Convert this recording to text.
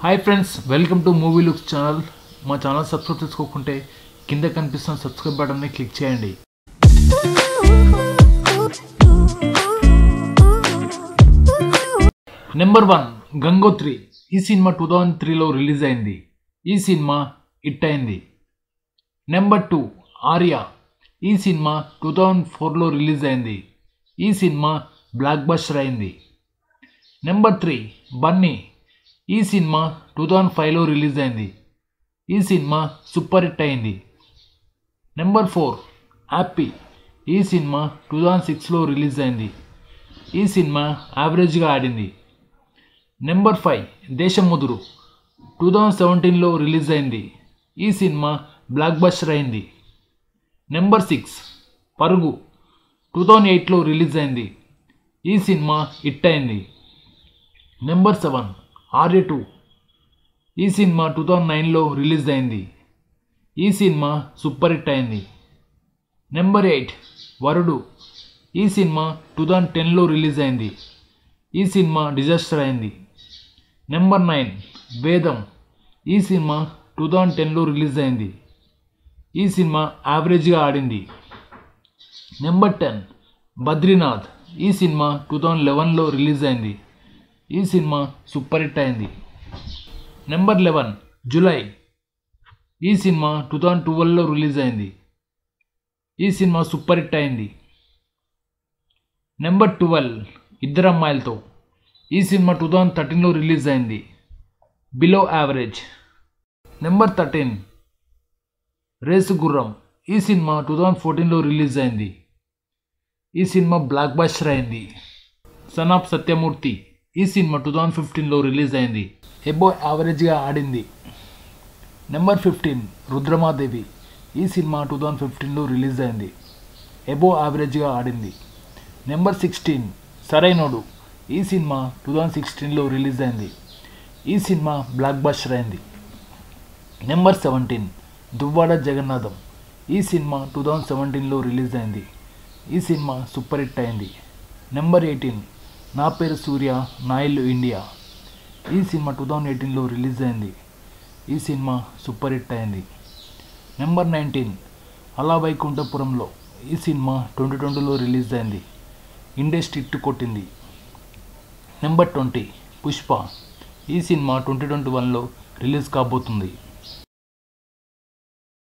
hi friends welcome to Movie Looks channel మా channel subscribe చేసుకోకుంటే కింద కనిపిస్తున్న సబ్స్క్రైబ్ బటన్ని క్లిక్ చేయండి నెంబర్ వన్ గంగోత్రి ఈ సినిమా టూ థౌజండ్ త్రీలో రిలీజ్ అయింది ఈ సినిమా హిట్ అయింది నెంబర్ టూ ఆర్య ఈ సినిమా టూ థౌజండ్ ఫోర్లో రిలీజ్ అయింది ఈ సినిమా బ్లాక్ బస్టర్ అయింది నెంబర్ త్రీ బన్నీ ఈ సినిమా టూ థౌజండ్ ఫైవ్లో రిలీజ్ అయింది ఈ సినిమా సూపర్ హిట్ అయింది నెంబర్ ఫోర్ హ్యాపీ ఈ సినిమా టూ థౌజండ్ సిక్స్లో రిలీజ్ అయింది ఈ సినిమా యావరేజ్గా ఆడింది number five Desamuduru two thousand సెవెంటీన్లో రిలీజ్ అయింది ఈ సినిమా బ్లాక్ బస్టర్ అయింది number six Parugu two thousand ఎయిట్లో రిలీజ్ అయింది ఈ సినిమా హిట్ అయింది నెంబర్ సెవెన్ ఆర్య టూ ఈ సినిమా టూ థౌజండ్ నైన్లో రిలీజ్ అయింది ఈ సినిమా సూపర్ హిట్ అయింది నెంబర్ ఎయిట్ వరుడు ఈ సినిమా టూ థౌజండ్ టెన్లో రిలీజ్ అయింది ఈ సినిమా డిజాస్టర్ అయింది నెంబర్ నైన్ వేదం ఈ సినిమా టూ థౌజండ్ టెన్లో రిలీజ్ అయింది ఈ సినిమా యావరేజ్గా ఆడింది నెంబర్ టెన్ బద్రీనాథ్ ఈ సినిమా టూ థౌజండ్ లెవెన్లో రిలీజ్ అయింది ఈ సినిమా సూపర్ హిట్ అయింది నెంబర్ లెవెన్ జులై ఈ సినిమా టూ థౌజండ్ ట్వెల్వ్లో రిలీజ్ అయింది ఈ సినిమా సూపర్ హిట్ అయింది నెంబర్ ట్వెల్వ్ ఇద్దరు అమ్మాయిలతో ఈ సినిమా టూ థౌజండ్ థర్టీన్లో రిలీజ్ అయింది below average number thirteen Race Gurram ఈ సినిమా టూ థౌజండ్ ఫోర్టీన్లో రిలీజ్ అయింది ఈ సినిమా బ్లాక్ బస్టర్ అయింది సన్ ఆఫ్ సత్యమూర్తి ఈ సినిమా టూ థౌజండ్ ఫిఫ్టీన్లో రిలీజ్ అయింది ఎబో యావరేజ్గా ఆడింది నెంబర్ ఫిఫ్టీన్ రుద్రమాదేవి ఈ సినిమా టూ థౌజండ్ ఫిఫ్టీన్లో రిలీజ్ అయింది ఎబో యావరేజ్గా ఆడింది నెంబర్ సిక్స్టీన్ సరైనోడు ఈ సినిమా టూ థౌజండ్ సిక్స్టీన్లో రిలీజ్ అయింది ఈ సినిమా బ్లాక్ బస్టర్ అయింది నెంబర్ సెవెంటీన్ దువ్వాడ జగన్నాథం ఈ సినిమా టూ థౌజండ్ సెవెంటీన్లో రిలీజ్ అయింది ఈ సినిమా సూపర్ హిట్ అయింది నెంబర్ ఎయిటీన్ నా పేరు సూర్య నా ఇల్లు ఇండియా ఈ సినిమా టూ థౌజండ్ ఎయిటీన్లో రిలీజ్ అయింది ఈ సినిమా సూపర్ హిట్ అయింది నెంబర్ నైన్టీన్ అలా వైకుంఠపురంలో ఈ సినిమా ట్వంటీ ట్వంటీలో రిలీజ్ అయింది ఇండస్ట్రీ హిట్ కొట్టింది నెంబర్ ట్వంటీ పుష్ప ఈ సినిమా ట్వంటీ ట్వంటీ వన్లో రిలీజ్ కాబోతుంది